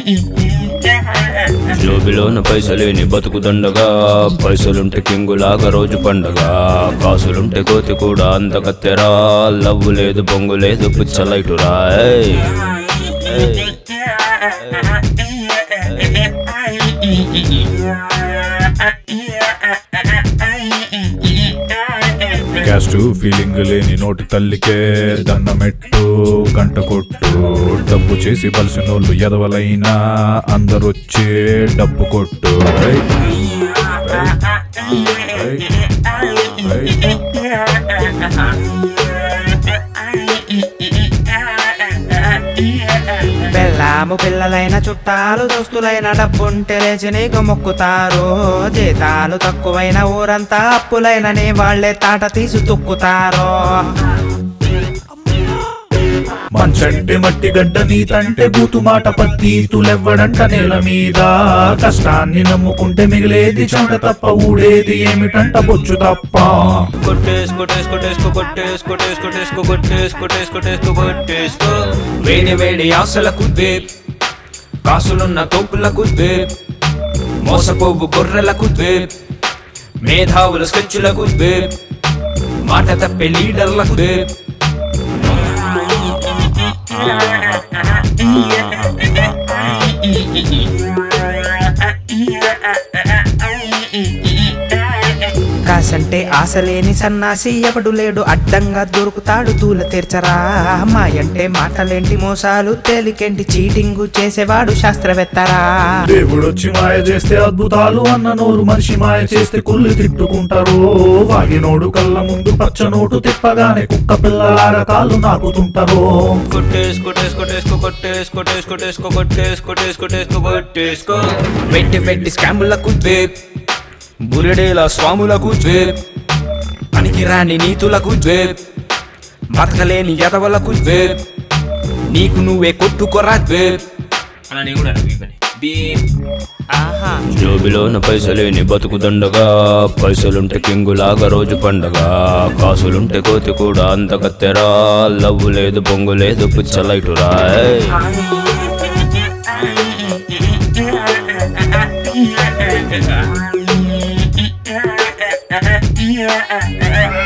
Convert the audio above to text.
జోబిలోన పైసలేని బతుకు దండగా పైసలుంటే కింగులాగా రోజు పండగ కాసులుంటే కోతి కూడా అంత కత్తెరా లవ్వు లేదు బొంగు లేదు పిచ్చలైటురా ఏయ్. ఏయ్. క్యాస్ట్ ఫీలింగ్ లేని నోటి తల్లికే దన్నమెట్టు గంట కొట్టు డబ్బు చేసి బలిసినోళ్ళు ఎదవలైనా అందరొచ్చే డబ్బు కొట్టు రై. రై. రై. రై. పెళ్ళాము పిల్లలైన చుట్టాలు దోస్తులైన డబ్బుంటే లేచి నీకు మొక్కుతారు జీతాలు తక్కువైన ఊరంతా అప్పులైనని వాళ్ళే తాట తీసి తొక్కుతారు మంచంటే మట్టి గడ్డ నీతంటే బూతు మాట పత్తీతులెవ్వడంట నేల మీద కష్టాన్ని నమ్ముకుంటే మిగిలేది చెమట తప్ప ఊడేది ఏమిటంట బొచ్చు తప్ప కొట్టేసుకో కొట్టేసుకో కొట్టేసుకో కొట్టేసుకో కొట్టేసుకో కొట్టేసుకో కొట్టేసుకో కొట్టేసుకో కొట్టేసుకో వేడి వేడి ఆశలకు ద్వేప్ కాసులున్న తోపులకు ద్వేప్ మోసపోవు గొర్రెలకు ద్వేప్ మేధావుల స్కెచ్చులకు ద్వేప్ మాట తప్పే లీడర్లకు ద్వేప్ కాసంటే ఆశలేని సన్నాసి ఎవడు లేడు అడ్డంగా దొరుకుతాడు తూల తీర్చరా మాయంటే మాటలేంటి మోసాలు తేలికేంటి చీటింగు చేసేవాడు శాస్త్రవేత్తరా దేవుడొచ్చి మాయ చేస్తే అద్భుతాలు అన్న నోరు మనిషి మాయ చేస్తే కుళ్ళి తిట్టుకుంటారు వాగినోడు కళ్ళ ముందు పచ్చ నోటు తిప్పగానే కుక్క పిల్లలార కాళ్ళు నాకుతుంటారు కొట్టేసుకో కొట్టేసుకో కొట్టేసుకో కొట్టేసుకో కొట్టేసుకో కొట్టేసుకో కొట్టేసుకో కొట్టేసుకో వెట్టి వెట్టి స్కాములకు ద్వేప్ బురిడేల స్వాములకు ద్వేప్ పనికిరాని నీతులకు ద్వేప్ బతకలేని ఎదవలకు ద్వేప్ నీకు నువ్వే కొట్టుకోరా ద్వేప్ అలా కూడా జోబిలోన పైసలేని బతుకు దండగా పైసలుంటే కింగులాగా రోజు పండగ కాసులుంటే కోతి కూడా అంత కత్తెరా లవ్వు లేదు బొంగు లేదు పిచ్చలైటురా ఏయ్. Yeah.